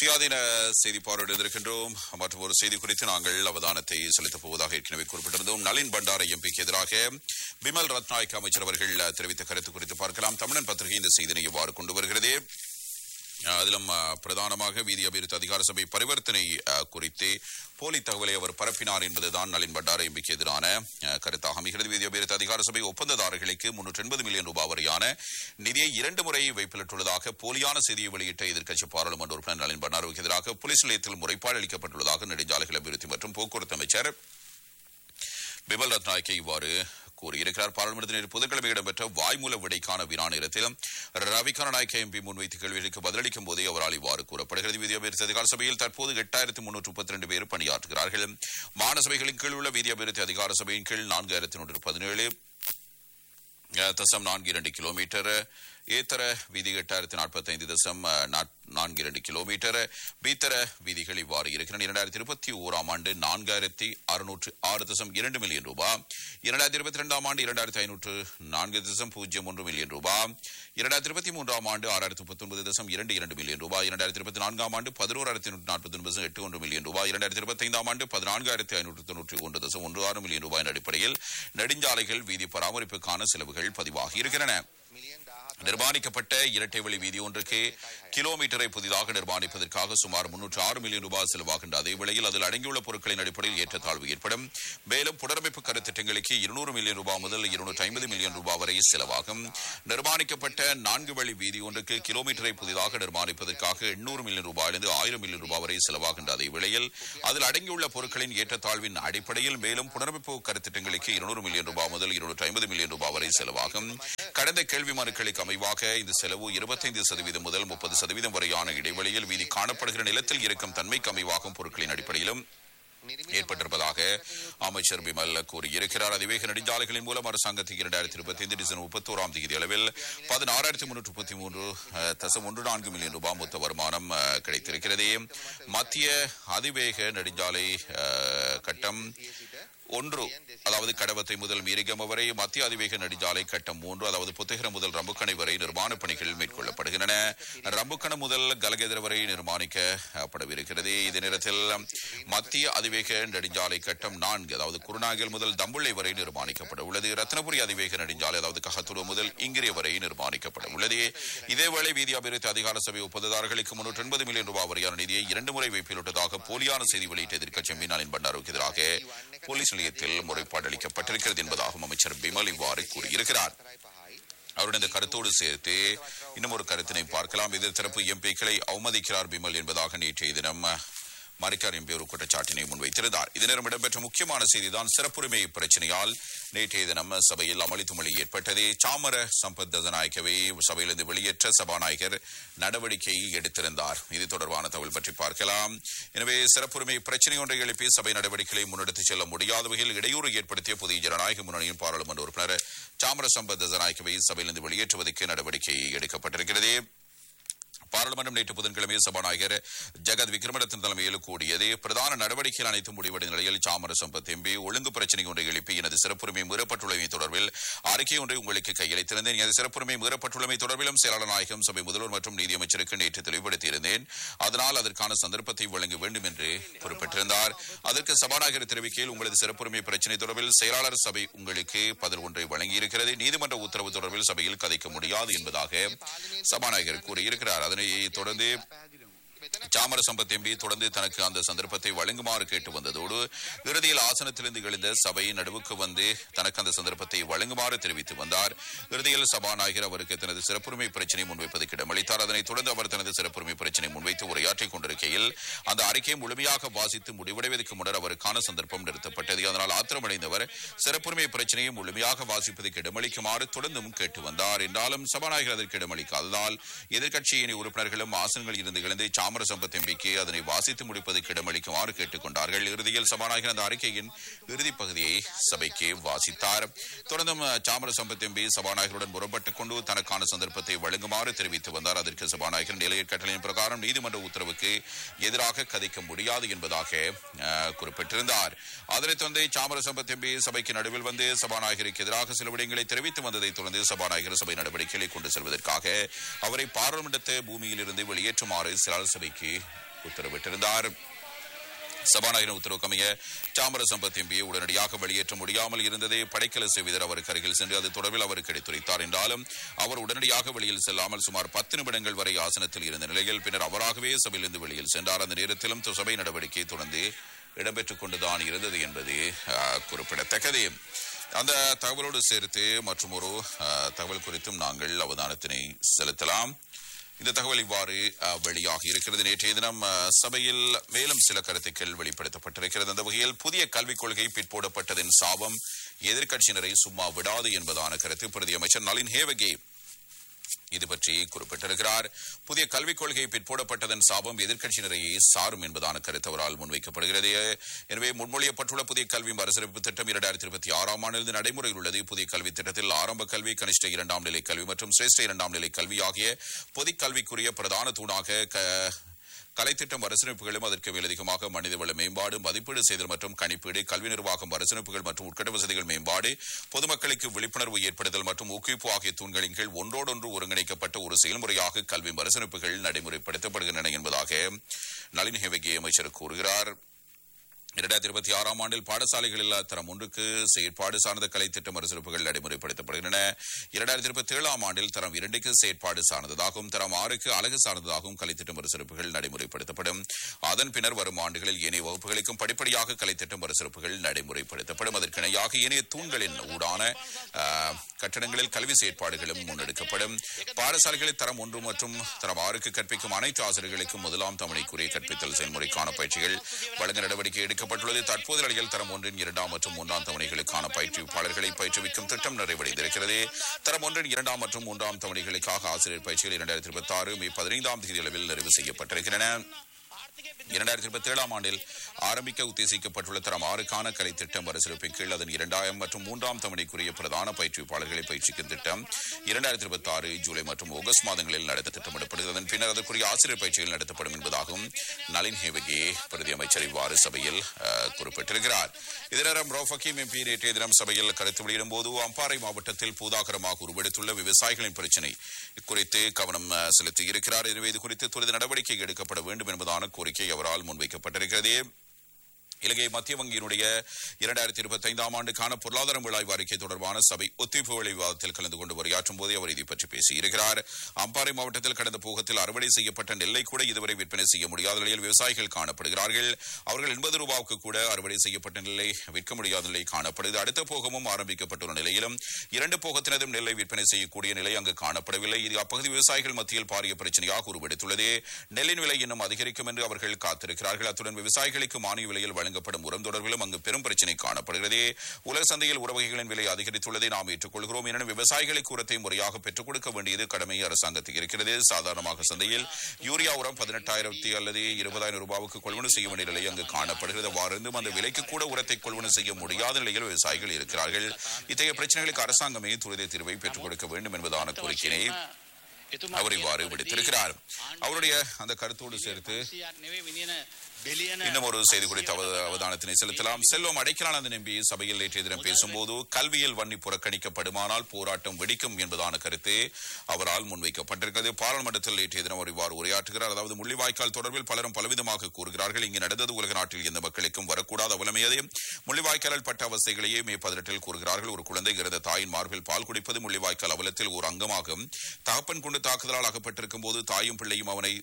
சுயாதீன செய்தி பார்வையிட்டிருக்கின்றோம் மற்றும் ஒரு செய்தி குறித்து நாங்கள் அவதானத்தை செலுத்தப் போவதாக ஏற்கனவே குறிப்பிட்டிருந்தோம் நளின் பண்டார எம்பிக்கு எதிராக பிமல் ரத்நாயக் அமைச்சர் அவர்கள் தெரிவித்த கருத்து குறித்து பார்க்கலாம் தமிழன் பத்திரிகை இந்த செய்தியை இவ்வாறு கொண்டு வருகிறது அஹ் அதிலும் அஹ், பிரதானமாக வீதி அபிவிருத்தி அதிகார சபை பரிவர்த்தனை அஹ், குறித்து போலி தகவலை அவர் பரப்பினார் என்பதுதான் நளின் பண்டார எம்பிக்கு எதிரான அஹ், கருத்தாக அமைகிறது வீதி அபிவிருத்தி அதிகார சபை ஒப்பந்ததாரர்களுக்கு முன்னூற்றி எண்பது மில்லியன் ரூபாய் வரையான நிதியை இரண்டு முறை வைப்பிலிட்டுள்ளதாக போலியான செய்தியை வெளியிட்ட எதிர்க்கட்சி பாராளுமன்ற உறுப்பினர் நளின் பண்டாருக்கு எதிராக போலீஸ் நிலையத்தில் முறைப்பாடு அளிக்கப்பட்டுள்ளதாக நெடுஞ்சாலைகள் அபிவிருத்தி மற்றும் போக்குவரத்து அமைச்சர் பிமல் ரத்நாயக்கே இவ்வாறு கூறியிருக்கிறார் பாராளுமன்றத்தில் நேற்று புதன்கிழமை இடம்பெற்ற வாய்மூல விடைக்கான வினா நேரத்தில் ரவிகான நாயக்க எம்பி முன்வைத்த கேள்விகளுக்கு பதிலளிக்கும் போதே அவரால் இவ்வாறு கூறப்படுகிறது வீதி அபிவிருத்தி அதிகார சபையில் தற்போது எட்டாயிரத்தி முன்னூற்று முப்பத்தி ரெண்டு பேர் பணியாற்றுகிறார்கள் மாநசபைகளின் கீழ் உள்ள வீதி அபிவிருத்தி அதிகார சபையின் கீழ் நான்காயிரத்தி நூற்று பதினேழு அஹ், தசம் நான்கு இரண்டு கிலோமீட்டர் ஏத்தர வீதி எட்டாயிரத்தி நாற்பத்தைந்து தசம் அஹ், நாற்- நான்கு இரண்டு கிலோமீட்டர் பீத்தர வீதிகள் இவ்வாறு இருக்கின்றன இரண்டாயிரத்தி இருபத்தி ஓராம் ஆண்டு நான்காயிரத்தி அறுநூற்று ஆறு தசம் இரண்டு மில்லியன் ரூபாய் இரண்டாயிரத்தி இருபத்தி ரெண்டாம் ஆண்டு இரண்டாயிரத்தி ஐநூற்று நான்கு தசம் பூஜ்ஜியம் ஒன்று மில்லியன் ரூபாய் இரண்டாயிரத்தி இருபத்தி மூன்றாம் ஆண்டு ஆறாயிரத்தி முப்பத்தொன்பது தசம் இரண்டு இரண்டு மில்லியன் ரூபாய் இரண்டாயிரத்தி இருபத்தி நான்காம் ஆண்டு பதினோராயிரத்தி நூற்றி நாற்பத்தி ஒன்பது தசம் எட்டு ஒன்று மில்லியன் ரூபாய் இரண்டாயிரத்தி இருபத்தி ஐந்தாம் ஆண்டு பதினான்காயிரத்தி ஐநூற்று தொன்னூற்றி ஒன்று தசம் ஒன்று ஆறு மில்லியன் ரூபாயின் அடிப்படையில் நெடுஞ்சாலைகள் வீதி பராமரிப்புக்கான செலவுகள் பதிவாகி இருக்கின்றன நிர்மாணிக்கப்பட்ட இரட்டை வழி வீதி ஒன்றுக்கு கிலோமீட்டரை புதிதாக நிர்மாணிப்பதற்காக சுமார் முன்னூற்று ஆறு மில்லியன் ரூபாய் செலவாகின்ற அதே வேளையில் அதில் அடங்கியுள்ள பொருட்களின் அடிப்படையில் ஏற்றத்தாழ்வு ஏற்படும் மேலும் புனரமைப்பு கருத்திட்டங்களுக்கு இருநூறு மில்லியன் ரூபாய் முதல் இருநூற்று ஐம்பது மில்லியன் ரூபாய் வரை செலவாகும் நிர்மாணிக்கப்பட்ட நான்கு வழி வீதி ஒன்றுக்கு கிலோமீட்டரை புதிதாக நிர்மாணிப்பதற்காக எண்ணூறு மில்லியன் ரூபாயிலிருந்து ஆயிரம் மில்லியன் ரூபாய் வரை செலவாகின்ற அதே வேளையில் அதில் அடங்கியுள்ள பொருட்களின் ஏற்றத்தாழ்வின் அடிப்படையில் மேலும் புனரமைப்பு கருத்திட்டங்களுக்கு இருநூறு மில்லியன் ரூபாய் முதல் இருநூற்று ஐம்பது மில்லியன் ரூபாய் வரை செலவாகும் கடந்த கேள்வி மனுக்களுக்கு அமைவாக இந்த செலவு இருபத்தைந்து சதவீதம் முதல் முப்பது சதவீதம் வரையான இடைவெளியில் வீதி காணப்படுகிற நிலத்தில் இருக்கும் தன்மைக்கு அமைவாகும் பொருட்களின் அடிப்படையிலும் ஏற்பட்டிருப்பதாக அமைச்சர் பிமல் கூறியிருக்கிறார் அதிவேக நெடுஞ்சாலைகளின் மூலம் அரசாங்கத்துக்கு இரண்டாயிரத்தி இருபத்தி ஐந்து டிசம்பர் முப்பத்தோராம் தேதி அளவில் பதினாறாயிரத்தி முன்னூற்று முப்பத்தி மூன்று அஹ், தசம் ஒன்று நான்கு மில்லியன் ரூபாய் மொத்த வருமானம் அஹ், கிடைத்திருக்கிறது மத்திய அதிவேக நெடுஞ்சாலை அஹ், கட்டம் ஒன்று அதாவது கடவத்தை முதல் மீரிகம வரை மத்திய அதிவேக நெடுஞ்சாலை கட்டம் மூன்று அதாவது புத்தகரம் முதல் ரம்புக்கணை வரை நிர்மாண பணிகள் மேற்கொள்ளப்படுகின்றன ரம்புக்கண முதல் கலகெதிர வரை நிர்மாணிக்கப்படவிருக்கிறது இதே நேரத்தில் மத்திய அதிவேக நெடுஞ்சாலை கட்டம் நான்கு அதாவது குருநாகல் முதல் தம்புள்ளை வரை நிர்மாணிக்கப்பட உள்ளது ரத்னபுரி அதிவேக நெடுஞ்சாலை அதாவது கஹத்துரு முதல் இங்கிரிய வரை நிர்மாணிக்கப்பட உள்ளது இதேவேளை வீதி அபிவிருத்தி அதிகார சபை ஒப்பந்ததாரர்களுக்கு முன்னூற்று எண்பது மில்லியன் ரூபாய் வரையான நிதியை இரண்டு முறை வைப்பிலிட்டதாக போலியான செய்தி வெளியிட்ட எதிர்க்கட்சி மீனாளின் பண்டாருக்கு எதிராக போலீஸ் நிலையத்தில் முறைப்பாடு அளிக்கப்பட்டிருக்கிறது என்பதாகவும் அமைச்சர் பிமல் இவ்வாறு கூறியிருக்கிறார் அவருடைய இந்த கருத்தோடு சேர்த்து இன்னும் ஒரு கருத்தினை பார்க்கலாம் எதிர்த்தரப்பு எம்பிக்களை அவமதிக்கிறார் பிமல் என்பதாக நேற்றைய தினம் மரிக்கார் எம்பி ஒரு குற்றச்சாட்டினை முன்வைத்திருந்தார் இது நேரம் இடம்பெற்ற முக்கியமான செய்திதான் சிறப்புரிமை பிரச்சனையால் நேற்றைய தினம் சபையில் அமளித்துமளி ஏற்பட்டது சாமர சம்பத் தசநாயக்கவை சபையிலிருந்து வெளியேற்ற சபாநாயகர் நடவடிக்கை எடுத்திருந்தார் இது தொடர்பான தகவல் பற்றி பார்க்கலாம் எனவே சிறப்புரிமை பிரச்சனை ஒன்றை எழுப்பி சபை நடவடிக்கைகளை முன்னெடுத்துச் செல்ல முடியாத வகையில் இடையூறு ஏற்படுத்திய புதிய ஜனநாயக முன்னணியின் பாராளுமன்ற உறுப்பினர் சாமர சம்பத் தசநாயக்கவை சபையிலிருந்து வெளியேற்றுவதற்கு நடவடிக்கை எடுக்கப்பட்டிருக்கிறது பாராளுமன்றம் நேற்று புதன்கிழமை சபாநாயகர் ஜெகத் விக்ரமரத்தின் தலைமையில் கூடியது பிரதான நடவடிக்கைகள் அனைத்தும் முடிவடைந்த நிலையில் சாமர சம்பத் எம்பி ஒழுங்கு பிரச்சனை ஒன்றை எழுப்பி எனது சிறப்புரிமை மீறப்பட்டுள்ளமை தொடர்பில் அறிக்கை ஒன்றை உங்களுக்கு கையளித்திருந்தேன் எனது சிறப்புரிமை மீறப்பட்டுள்ளமை தொடர்பிலும் செயலாளர் நாயகம் சபை முதல்வர் மற்றும் நீதியமைச்சருக்கு நேற்று தெளிவுபடுத்தியிருந்தேன் அதனால் அதற்கான சந்தர்ப்பத்தை வழங்க வேண்டும் என்று குறிப்பிட்டிருந்தார் அதற்கு சபாநாயகர் தெரிவிக்கையில் உங்களது சிறப்புரிமை பிரச்சனை தொடர்பில் செயலாளர் சபை உங்களுக்கு பதில் ஒன்றை வழங்கியிருக்கிறது நீதிமன்ற உத்தரவு தொடர்பில் சபையில் கதைக்க முடியாது என்பதாக சபாநாயகர் கூறியிருக்கிறார் அதனை தொடர்ந்து சாமர சம்பத் எம்பி தொடர்ந்து தனக்கு அந்த சந்தர்ப்பத்தை வழங்குமாறு கேட்டு வந்ததோடு இறுதியில் ஆசனத்திலிருந்து எழுந்த சபை நடுவுக்கு வந்து தனக்கு அந்த சந்தர்ப்பத்தை வழங்குமாறு தெரிவித்து வந்தார் இறுதியில் சபாநாயகர் அவருக்கு தனது சிறப்புரிமை பிரச்சனை முன்வைப்பதற்கு இடமளித்தார் அதனைத் தொடர்ந்து அவர் தனது சிறப்புரிமை பிரச்சனை முன்வைத்து உரையாற்றிக் கொண்டிருக்கையில் அந்த அறிக்கையை முழுமையாக வாசித்து முடிவடைவதற்கு முன்னர் அவருக்கான சந்தர்ப்பம் நிறுத்தப்பட்டது அதனால் ஆத்திரமடைந்தவர் சிறப்புரிமை பிரச்சனையை முழுமையாக வாசிப்பதற்கு இடமளிக்குமாறு தொடர்ந்தும் கேட்டு வந்தார் என்றாலும் சபாநாயகர் அதற்கு இடமளிக்காததால் எதிர்க்கட்சியின் உறுப்பினர்களும் ஆசனங்கள் இருந்து இழந்து சாமர சம்பத் எம்பிக்கு அதனை வாசித்து முடிப்பதற்கு இடமளிக்குமாறு கேட்டுக் கொண்டார்கள் இறுதியில் சபாநாயகர் அந்த அறிக்கையின் இறுதிப் பகுதியை சபைக்கு வாசித்தார் தொடர்ந்தும் அஹ், சாமர சம்பத் எம்பி சபாநாயகருடன் முரண்பட்டுக் கொண்டு தனக்கான சந்தர்ப்பத்தை வழங்குமாறு தெரிவித்து வந்தார் அதற்கு சபாநாயகர் நிலைய கட்டளையின் பிரகாரம் நீதிமன்ற உத்தரவுக்கு எதிராக கதைக்க முடியாது என்பதாக அஹ், குறிப்பிட்டிருந்தார் அதனைத் தொடர்ந்து சாமர சம்பத் எம்பி சபைக்கு நடுவில் வந்து சபாநாயகருக்கு எதிராக சில விடயங்களை தெரிவித்து வந்ததைத் தொடர்ந்து சபாநாயகர் சபை நடவடிக்கைகளை கொண்டு செல்வதற்காக அவரை பாராளுமன்றத்தை பூமியில் இருந்து வெளியேற்றுமாறு செயலாளர் சபைக்கு உத்தரவிட்டிருந்தார் சபாநாயகரின் உத்தரவுக்கு அமைய சாமர சம்பத் எம்பியை உடனடியாக வெளியேற்ற முடியாமல் இருந்ததே படைக்கல செய்வதர் அவருக்கு அருகில் சென்று அது தொடர்பில் அவருக்கு எடுத்துரைத்தார் என்றாலும் அவர் உடனடியாக வெளியில் செல்லாமல் சுமார் பத்து நிமிடங்கள் வரை ஆசனத்தில் இருந்த நிலையில் பின்னர் அவராகவே சபையிலிருந்து வெளியில் சென்றார் அந்த நேரத்திலும் சபை நடவடிக்கை தொடர்ந்து இடம்பெற்றுக் கொண்டுதான் இருந்தது என்பது அஹ், குறிப்பிடத்தக்கது அந்த தகவலோடு சேர்த்து மற்றும் ஒரு தகவல் குறித்தும் நாங்கள் அவதானத்தினை செலுத்தலாம் இந்த தகவல் இவ்வாறு அஹ், வெளியாகி இருக்கிறது நேற்றைய தினம் அஹ், சபையில் மேலும் சில கருத்துக்கள் வெளிப்படுத்தப்பட்டிருக்கிறது அந்த வகையில் புதிய கல்விக் கொள்கை பிற்போடப்பட்டதின் சாபம் எதிர்க்கட்சியினரை சும்மா விடாது என்பதான கருத்து பிரதி அமைச்சர் நளின் ஹேவகே இது பற்றி குறிப்பிட்டிருக்கிறார் புதிய கல்விக் கொள்கை பிற்போடப்பட்டதன் சாபம் எதிர்க்கட்சியினரையே சாரும் என்பதான கருத்து அவரால் முன்வைக்கப்படுகிறது எனவே முன்மொழியப்பட்டுள்ள புதிய கல்வி மறுசீரமைப்பு திட்டம் இரண்டாயிரத்தி இருபத்தி ஆறாம் ஆண்டிலிருந்து நடைமுறையில் உள்ளது புதிய கல்வி திட்டத்தில் ஆரம்ப கல்வி கனிஷ்ட இரண்டாம் நிலை கல்வி மற்றும் சிரேஷ்ட இரண்டாம் நிலை கல்வி ஆகிய பொதுக் கல்விக்குரிய பிரதான தூணாக க- கலைத்திட்ட மறுசீரமைப்புகளும் அதற்கு மேலதிகமாக மனிதவள மேம்பாடு மதிப்பீடு செய்தல் மற்றும் கணிப்பீடு கல்வி நிர்வாகம் மறுசீரமைப்புகள் மற்றும் உட்கட்ட வசதிகள் மேம்பாடு பொதுமக்களுக்கு விழிப்புணர்வு ஏற்படுத்தல் மற்றும் ஊக்குவிப்பு ஆகிய தூண்களின் கீழ் ஒன்றோடொன்று ஒருங்கிணைக்கப்பட்ட ஒரு செயல்முறையாக கல்வி மறுசீரமைப்புகள் நடைமுறைப்படுத்தப்படுகின்றன என்பதாக நளின் ஹேவகே அமைச்சர் கூறுகிறார் இரண்டாயிரத்தி இருபத்தி ஆறாம் ஆண்டில் பாடசாலைகளில் தரம் ஒன்றுக்கு செயற்பாடு சார்ந்த கலைத்திட்ட மறுசிறப்புகள் நடைமுறைப்படுத்தப்படுகின்றன இரண்டாயிரத்தி இருபத்தி ஏழாம் ஆண்டில் தரம் இரண்டுக்கு செயற்பாடு சார்ந்ததாகவும் தரம் ஆறுக்கு அழகு சார்ந்ததாகவும் கலைத்திட்ட மறுசிறப்புகள் நடைமுறைப்படுத்தப்படும் அதன் பின்னர் வரும் ஆண்டுகளில் ஏனைய வகுப்புகளுக்கும் படிப்படியாக கலைத்திட்ட மறுசிறப்புகள் நடைமுறைப்படுத்தப்படும் அதற்கிணையாக ஏனைய தூண்களின் ஊடான ஆஹ், கட்டடங்களில் கல்வி செயற்பாடுகளும் முன்னெடுக்கப்படும் பாடசாலைகளில் தரம் ஒன்று மற்றும் தரம் ஆறுக்கு கற்பிக்கும் அனைத்து ஆசிரியர்களுக்கும் முதலாம் தவணைக்குரிய கற்பித்தல் செயல்முறைக்கான பயிற்சிகள் வழங்க நடவடிக்கை எடுக்கப்பட்டுள்ளது தற்போது நிலையில் தரம் ஒன்றின் இரண்டாம் மற்றும் மூன்றாம் தவணைகளுக்கான பயிற்றுவிப்பாளர்களை பயிற்றுவிக்கும் திட்டம் நிறைவடைந்திருக்கிறது தரம் ஒன்றின் இரண்டாம் மற்றும் மூன்றாம் தவணைகளுக்காக ஆசிரியர் பயிற்சிகள் இரண்டாயிரத்தி இருபத்தி ஆறு மே பதினைந்தாம் தேதி அளவில் நிறைவு செய்யப்பட்டிருக்கின்றன இரண்டாயிரத்தி இருபத்தி ஏழாம் ஆண்டில் ஆரம்பிக்க உத்தேசிக்கப்பட்டுள்ள தரம் ஆறுக்கான கலை திட்டம் மறுசிறப்பின் கீழ் அதன் இரண்டாயிரம் மற்றும் மூன்றாம் தவணைக்குரிய பிரதான பயிற்றுவிப்பாளர்களை பயிற்சிக்கும் திட்டம் இரண்டாயிரத்தி இருபத்தி ஆறு ஜூலை மற்றும் ஆகஸ்ட் மாதங்களில் நடத்த திட்டமிடப்படுகிறது அதன் பின்னர் அதற்குரிய ஆசிரியர் பயிற்சிகள் நடத்தப்படும் என்பதாகவும் நளின் ஹேவகே பிரதி அமைச்சர் இவ்வாறு சபையில் அஹ், குறிப்பிட்டிருக்கிறார் இதரம் ரோஃபக்கீம் எம்பி நேற்றைய தினம் சபையில் கருத்து வெளியிடும் போது அம்பாறை மாவட்டத்தில் பூதாகரமாக உருவெடுத்துள்ள விவசாயிகளின் பிரச்சினை குறித்து கவனம் அஹ், செலுத்தி இருக்கிறார் எனவே இது குறித்து துரித நடவடிக்கை எடுக்கப்பட வேண்டும் என்பதான கோரிக்கை அவரால் முன்வைக்கப்பட்டிருக்கிறது இலங்கை மத்திய வங்கியினுடைய இரண்டாயிரத்தி இருபத்தி ஐந்தாம் ஆண்டுக்கான பொருளாதார விளைவு அறிக்கை தொடர்பான சபை ஒத்திவைப்பு வேலை விவாதத்தில் கலந்து கொண்டு உரையாற்றும் போதே அவர் இதை பற்றி பேசியிருக்கிறார் அம்பாறை மாவட்டத்தில் கடந்த போகத்தில் அறுவடை செய்யப்பட்ட நெல்லை கூட இதுவரை விற்பனை செய்ய முடியாத நிலையில் விவசாயிகள் காணப்படுகிறார்கள் அவர்கள் எண்பது ரூபாவுக்கு கூட அறுவடை செய்யப்பட்ட நெல்லை விற்க முடியாத நிலை காணப்படுது அடுத்த போகமும் ஆரம்பிக்கப்பட்டுள்ள நிலையிலும் இரண்டு போகத்தினதும் நெல்லை விற்பனை செய்யக்கூடிய நிலை அங்கு காணப்படவில்லை இது அப்பகுதி விவசாயிகள் மத்தியில் பாரிய பிரச்சனையாக உருவெடுத்துள்ளது நெல்லின் விலை இன்னும் அதிகரிக்கும் என்று அவர்கள் காத்திருக்கிறார்கள் அத்துடன் விவசாயிகளுக்கு மானிய விலையில் வழங்கப்படும் உரம் தொடர்பிலும் அங்கு பெரும் பிரச்சனை காணப்படுகிறது உலக சந்தையில் உரவகைகளின் விலை அதிகரித்துள்ளதை நாம் ஏற்றுக்கொள்கிறோம் எனினும் விவசாயிகளுக்கு உரத்தை முறையாக பெற்றுக் கொடுக்க வேண்டியது கடமை அரசாங்கத்துக்கு இருக்கிறது சாதாரணமாக சந்தையில் யூரியா உரம் பதினெட்டாயிரத்தி அல்லது இருபதாயிரம் ரூபாவுக்கு கொள்வனவு செய்ய வேண்டிய நிலை அங்கு காணப்படுகிறது அவ்வாறு இருந்தும் அந்த விலைக்கு கூட உரத்தை கொள்வனவு செய்ய முடியாத நிலையில் விவசாயிகள் இருக்கிறார்கள் இத்தகைய பிரச்சனைகளுக்கு அரசாங்கமே துரித தீர்வை பெற்றுக் கொடுக்க வேண்டும் என்பதான கோரிக்கையை அவர் இவ்வாறு விடுத்திருக்கிறார் அவருடைய அந்த கருத்தோடு சேர்த்து இன்னும் ஒரு செய்தி குறித்த அவ- அவதானத்தினை செலுத்தலாம் செல்வம் அடைக்கலானந்தன் எம்பி சபையில் நேற்றைய தினம் பேசும்போது கல்வியில் வன்னி புறக்கணிக்கப்படுமானால் போராட்டம் வெடிக்கும் என்பதான கருத்து அவரால் முன்வைக்கப்பட்டிருக்கிறது பாராளுமன்றத்தில் நேற்றைய தினம் அவர் இவ்வாறு உரையாற்றுகிறார் அதாவது முள்ளிவாய்க்கால் தொடர்பில் பலரும் பலவிதமாக கூறுகிறார்கள் இங்கு நடந்தது உலக நாட்டில் எந்த மக்களுக்கும் வரக்கூடாத அவலமையதே முள்ளிவாய்க்காலில் பட்ட அவஸ்தைகளையே மே பதினெட்டில் கூறுகிறார்கள் ஒரு குழந்தை இறந்த தாயின் மார்பில் பால் குடிப்பது முள்ளிவாய்க்கால் அவலத்தில் ஒரு அங்கமாகும் தகப்பன் கொண்டு தாக்குதலால் அகப்பட்டிருக்கும் போது தாயும் பிள்ளையும் அவனை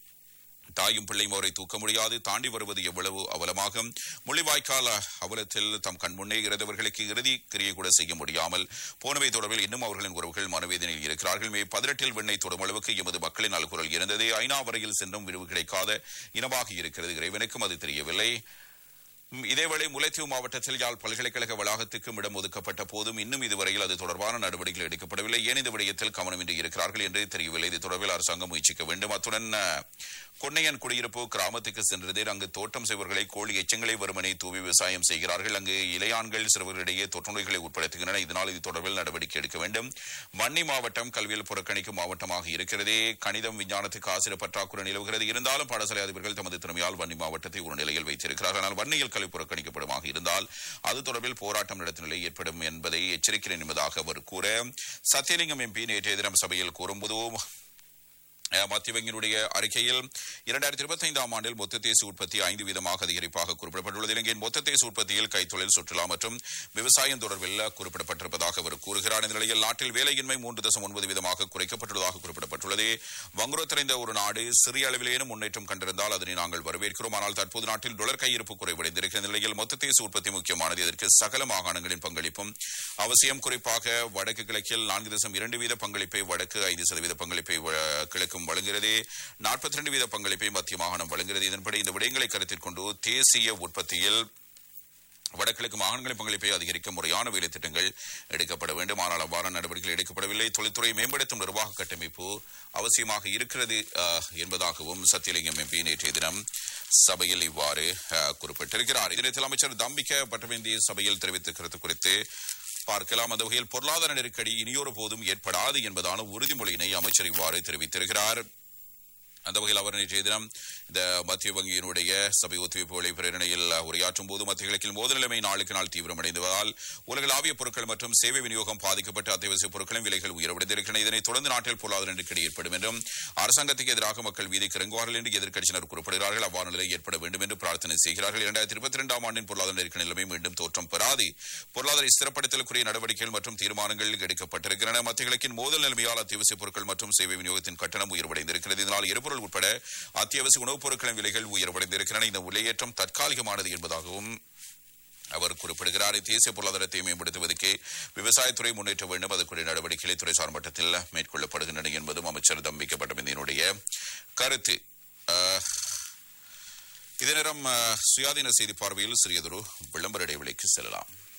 தாயும் பிள்ளையும் அவரை தூக்க முடியாது தாண்டி வருவது எவ்வளவு அவலமாகும் முள்ளிவாய்க்கால் அவலத்தில் தம் கண்முன்னே இறந்தவர்களுக்கு இறுதி கிரியை கூட செய்ய முடியாமல் போனவை தொடர்பில் இன்னும் அவர்களின் உறவுகள் மனவேதனையில் இருக்கிறார்கள் மே பதினெட்டில் வெண்ணை தொடும் அளவுக்கு எமது மக்களின் அல்குரல் இருந்தது ஐநா வரையில் சென்றும் விரிவு கிடைக்காத இனமாக இருக்கிறது இறைவனுக்கும் அது தெரியவில்லை ம், இதேவேளை முல்லைத்தீவு மாவட்டத்தில் யாழ் பல்கலைக்கழக வளாகத்துக்கும் இடம் ஒதுக்கப்பட்ட போதும் இன்னும் இதுவரையில் அது தொடர்பான நடவடிக்கைகள் எடுக்கப்படவில்லை ஏன் இந்த விடயத்தில் கவனமின்றி இருக்கிறார்கள் என்று தெரியவில்லை இது தொடர்பில் அரசாங்கம் முயற்சிக்க வேண்டும் அத்துடன் அஹ், கொன்னையன் குடியிருப்பு கிராமத்துக்கு சென்றது அங்கு தோட்டம் செய்வர்களை கோழி எச்சங்களை வருமனை தூவி விவசாயம் செய்கிறார்கள் அங்கு இளையான்கள் சிறுவர்களிடையே தொற்று நோய்களை உட்படுத்துகின்றன இதனால் இது தொடர்பில் நடவடிக்கை எடுக்க வேண்டும் வன்னி மாவட்டம் கல்வியில் புறக்கணிக்கும் மாவட்டமாக இருக்கிறதே கணிதம் விஞ்ஞானத்துக்கு ஆசிரியர் பற்றாக்குறை நிலவுகிறது இருந்தாலும் பாடசாலை அதிபர்கள் தமது திறமையால் வன்னி மாவட்டத்தை ஒரு நிலையில் வைத்திருக்கிறார்கள் ஆனால் வன்னியில் கல்வி புறக்கணிக்கப்படுமாக இருந்தால் அது தொடர்பில் போராட்டம் நடத்தும் நிலை ஏற்படும் என்பதை எச்சரிக்கிறேன் என்பதாக அவர் கூற சத்தியலிங்கம் எம்பி நேற்றைய தினம் சபையில் கூறும்போது அஹ், மத்திய வங்கியினுடைய அறிக்கையில் இரண்டாயிரத்தி இருபத்தி ஐந்தாம் ஆண்டில் மொத்த தேசிய உற்பத்தி ஐந்து வீதமாக அதிகரிப்பாக குறிப்பிடப்பட்டுள்ளது இலங்கையின் மொத்த தேசிய உற்பத்தியில் கைத்தொழில் சுற்றுலா மற்றும் விவசாயம் தொடர்பில் குறிப்பிடப்பட்டிருப்பதாக அவர் கூறுகிறார் இந்த நிலையில் நாட்டில் வேலையின்மை மூன்று தசம் ஒன்பது வீதமாக குறைக்கப்பட்டுள்ளதாக குறிப்பிடப்பட்டுள்ளது வங்குரோ திறந்த ஒரு நாடு சிறிய அளவிலேனும் முன்னேற்றம் கண்டிருந்தால் அதனை நாங்கள் வரவேற்கிறோம் ஆனால் தற்போது நாட்டில் டாலர் கையிருப்பு குறைவடைந்திருக்கிற நிலையில் மொத்த தேசிய உற்பத்தி முக்கியமானது இதற்கு சகல மாகாணங்களின் பங்களிப்பும் அவசியம் குறிப்பாக வடக்கு கிழக்கில் நான்கு தசம் இரண்டு வீத பங்களிப்பை வடக்கு ஐந்து சதவீத பங்களிப்பை வ- கிழக்கும் வழங்குகிறது நாற்பத்தி ரெண்டு வீத பங்களிப்பை மத்திய மாகாணம் வழங்குகிறது இதன்படி இந்த விடயங்களை கருத்தில் கொண்டு தேசிய உற்பத்தியில் வடகிழக்கு மாகாணங்களின் பங்களிப்பை அதிகரிக்க முறையான வேலை திட்டங்கள் எடுக்கப்பட வேண்டும் ஆனால் அவ்வாறான நடவடிக்கைகள் எடுக்கப்படவில்லை தொழில்துறையை மேம்படுத்தும் நிர்வாக கட்டமைப்பு அவசியமாக இருக்கிறது அஹ், என்பதாகவும் சத்தியலிங்கம் எம்பி நேற்றைய தினம் சபையில் இவ்வாறு அஹ், குறிப்பிட்டிருக்கிறார் இதனை அமைச்சர் தம்பிக்க பட்டவேந்திய சபையில் தெரிவித்திருக்கிறது குறித்து பார்க்கலாம் அந்த வகையில் பொருளாதார நெருக்கடி இனியொரு போதும் ஏற்படாது என்பதான உறுதிமொழியினை அமைச்சர் இவ்வாறு தெரிவித்திருக்கிறார் அந்த வகையில் அவர் நேற்றைய தினம் இந்த மத்திய வங்கியினுடைய சபை ஒத்துழைப்பு வழி பிரேரணையில் உரையாற்றும் போது மத்திய கிழக்கில் மோதல் நிலைமை நாளுக்கு நாள் தீவிரமடைந்துவதால் உலகளாவிய பொருட்கள் மற்றும் சேவை விநியோகம் பாதிக்கப்பட்டு அத்தியாவசிய பொருட்களின் விலைகள் உயர்வடைந்திருக்கின்றன இதனைத் தொடர்ந்து நாட்டில் பொருளாதார நெருக்கடி ஏற்படும் என்றும் அரசாங்கத்துக்கு எதிராக மக்கள் வீதிக்கு இறங்குவார்கள் என்று எதிர்க்கட்சியினர் குறிப்பிடுகிறார்கள் அவ்வாறு நிலை ஏற்பட வேண்டும் என்று பிரார்த்தனை செய்கிறார்கள் இரண்டாயிரத்தி இருபத்தி இரண்டாம் ஆண்டின் பொருளாதார நெருக்கடி நிலைமை மீண்டும் தோற்றம் பெறாது பொருளாதார ஸ்திரப்படுத்தலுக்குரிய நடவடிக்கைகள் மற்றும் தீர்மானங்கள் எடுக்கப்பட்டிருக்கின்றன மத்திய கிழக்கின் மோதல் நிலைமையால் அத்தியாவசிய பொருட்கள் மற்றும் சேவை விநியோகத்தின் கட்டணம் உயர்வடைந்திருக்கிறது இதனால் எரிபொருள் உட்பட அத்தியாவசிய உணவுப் பொருட்களின் விலைகள் உயர்வடைந்திருக்கின்றன இந்த விலையேற்றம் தற்காலிகமானது என்பதாகவும் அவர் குறிப்பிடுகிறார் தேசிய பொருளாதாரத்தை மேம்படுத்துவதற்கு விவசாயத்துறை முன்னேற்ற வேண்டும் அதற்குரிய நடவடிக்கைகளை துறைசார் மட்டத்தில் மேற்கொள்ளப்படுகின்றன என்பதும் அமைச்சர் தம்பிக்கப்பட்டமைந்தினுடைய கருத்து அஹ், இதே நேரம் அஹ், சுயாதீன செய்தி பார்வையில் சிறியதொரு விளம்பர இடைவெளிக்கு செல்லலாம்